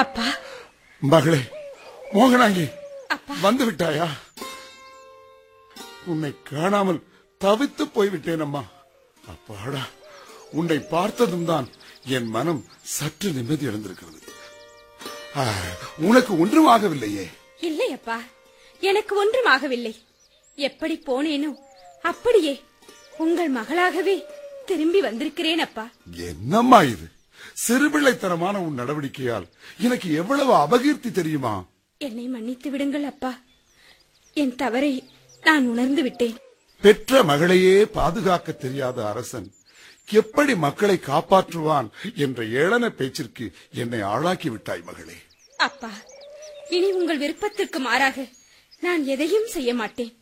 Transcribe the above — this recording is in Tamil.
அப்பா மகளே மோகனாங்கி அப்பா வந்து விட்டாயா உன்னை காணாமல் தவித்து போய்விட்டேன் அம்மா அப்பாடா உன்னை பார்த்ததும் தான் என் மனம் சற்று நிம்மதி அடைந்திருக்கிறது ஆ, உனக்கு ஒன்றும் ஆகவில்லையே இல்லை அப்பா எனக்கு ஒன்றும் ஆகவில்லை எப்படி போனேனோ அப்படியே உங்கள் மகளாகவே திரும்பி வந்திருக்கிறேன் அப்பா என்னம்மா இது சிறுபிள்ளைத்தனமான உன் நடவடிக்கையால் எனக்கு எவ்வளவு அபகீர்த்தி தெரியுமா என்னை மன்னித்து விடுங்கள் அப்பா என் தவறை நான் உணர்ந்து விட்டேன் பெற்ற மகளையே பாதுகாக்க தெரியாத அரசன் எப்படி மக்களை காப்பாற்றுவான் என்ற ஏளன பேச்சிற்கு என்னை ஆளாக்கி விட்டாய் மகளே அப்பா இனி உங்கள் விருப்பத்திற்கு மாறாக நான் எதையும் செய்ய மாட்டேன்